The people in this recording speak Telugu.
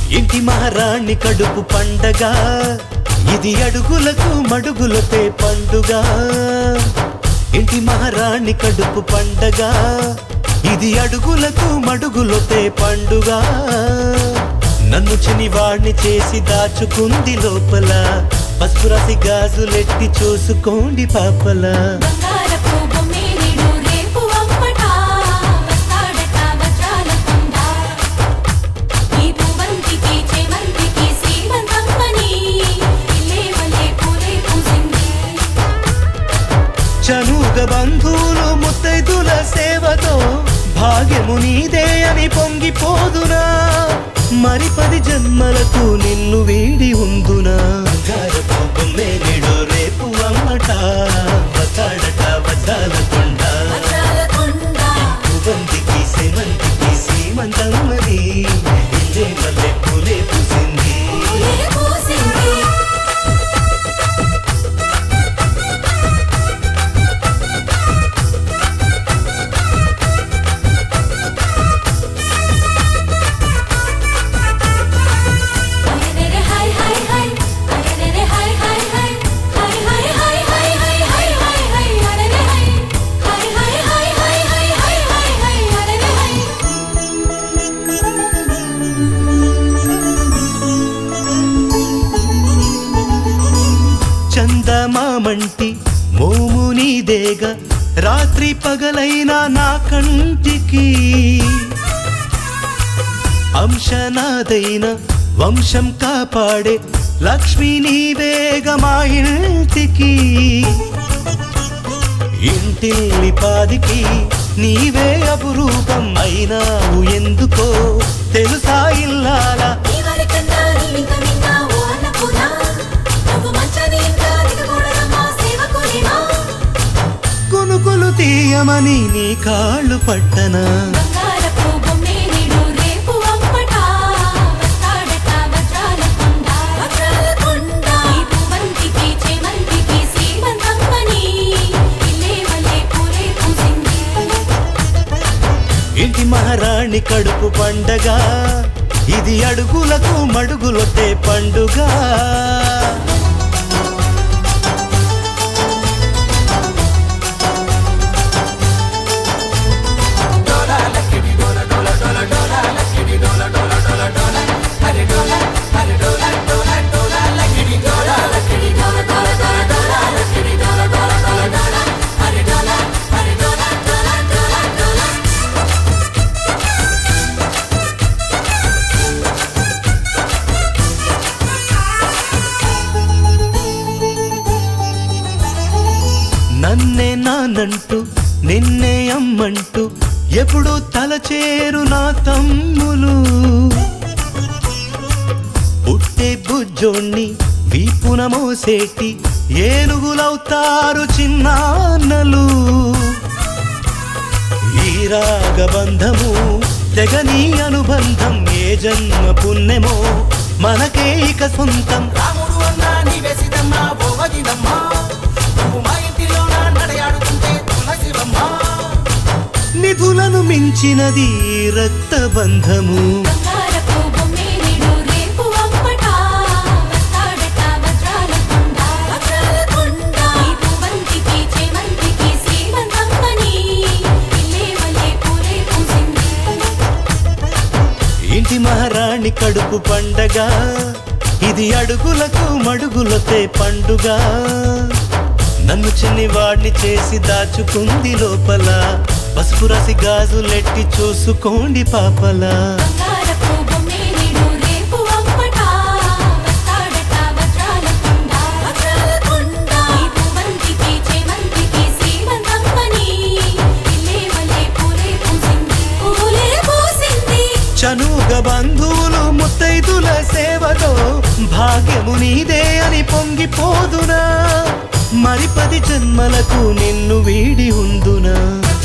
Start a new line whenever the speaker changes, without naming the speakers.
ఇంటి మహారాణి కడుపు పండగ ఇది అడుగులకు మడుగులపే పండుగ ఇంటి మహారాణి కడుపు పండగ ఇది అడుగులకు మడుగులపే పండుగ నన్ను చినివాణ్ణి చేసి దాచుకుంది లోపల పసుపు రాసి గాజులెట్టి చూసుకోండి పాపలా
బంగారపు బొమ్మేలిడు రేపు అమ్మట వస్తాడట వజ్రాల కొండ ఈ పువ్వంతికి చేమంతికి శ్రీమంతమ్మని ఇల్లే వలే పూలే పూసింది
చనుగ బంధువులు ముత్తైదుల సేవతో భాగ్యము నీదే అని పొంగిపోదునా మరి పది జన్మలకు నిన్ను వీడి ఉందునా బంగారపు బొమ్మేలిడు రేపు అమ్మట వస్తాడట వజ్రాల కొండ
వజ్రాల కొండ
పువ్వంతికి సేమంతికి సీమంతమ్మని ఇల్లే మల్లె పూలే పూసింది
పూలే పూసింది అరెరెరె హై హై హై అరెరెరె హై హై హై హై హై హై హై హై హై హై హై అరెరె హై హై హై హై హై హై హై హై హై అరెరె హై
చందమామంటి మోము నీదేగ రాత్రి పగలైనా నా కంటికి అంశనాదైన వంశం కాపాడే లక్ష్మి నీవేగ మా ఇంటికి ఇంటిల్లి పాదికి నీవే అపురూపం అయినావు ఎందుకో తెలుసా ఇల్లాలా
నీవరికన్నా నీవింక విన్నా ఓ అన్నపూర్ణ నువ్వు మంచని ఇంకా దిగకూడదమ్మా సేవకునివా
కొనుకొలు తీయమని నీ కాళ్ళు పట్టనా
బంగారపు బొమ్మేలిడు రేపు అమ్మట వస్తాడట వజ్రాల కొండ వజ్రాల కొండ ఈ పువ్వంతికి చేమంతికి శ్రీమంతమ్మని ఇల్లే వలే పూలే పూసింది
ఇంటి మహారాణి కడుపు పండగ ఇది అడుగులకు మడుగులొట్టే పండుగ నన్నే నానంటూ నిన్నే అమ్మంటూ ఎప్పుడు తలచేరు నా తమ్ములు పుట్టే బుజ్జోణ్ణి వీపున మోసేటి ఏనుగులవుతారు చిన్నాన్నలు ఈ రాగబంధము తెగని అనుబంధం ఏ జన్మ పుణ్యమో మనకే ఇక సొంతం
రాముడు అన్నా నీవే సీతమ్మ ఓవదినమ్మ నువ్వు మా ఇంటిలోన నడయాడుతుంటే తులసివమ్మ
నిధులను మించినది ఈ రక్తబంధము
బంగారపు బొమ్మేలిడు రేపు అమ్మట వస్తాడట వజ్రాల కొండ వజ్రాల కొండ ఈ పువ్వంతికి చేమంతికి శ్రీమంతమ్మని ఇల్లే వలే పూలే పూసింది
ఇంటి మహారాణి కడుపు పండగ ఇది అడుగులకు మడుగులతే పండుగ నన్ను చిన్నివాడిని చేసి దాచుకుంది లోపల పసుపు రసి గాజులెట్టి చూసుకోండి పాపలా
బంగారపు బొమ్మేలిడు రేపు అమ్మట వస్తాడట వజ్రాల కొండ వజ్రాల కొండ ఈ పువ్వంతికి చేమంతికి శ్రీమంతమ్మని ఇల్లే వలే పూలే పూసింది పూలే పూసింది
చనుగ బంధువులు ముత్తైదుల సేవతో భాగ్యము నీదే అని పొంగిపోదునా మరి పది జన్మలకు నిన్ను వీడి ఉందునా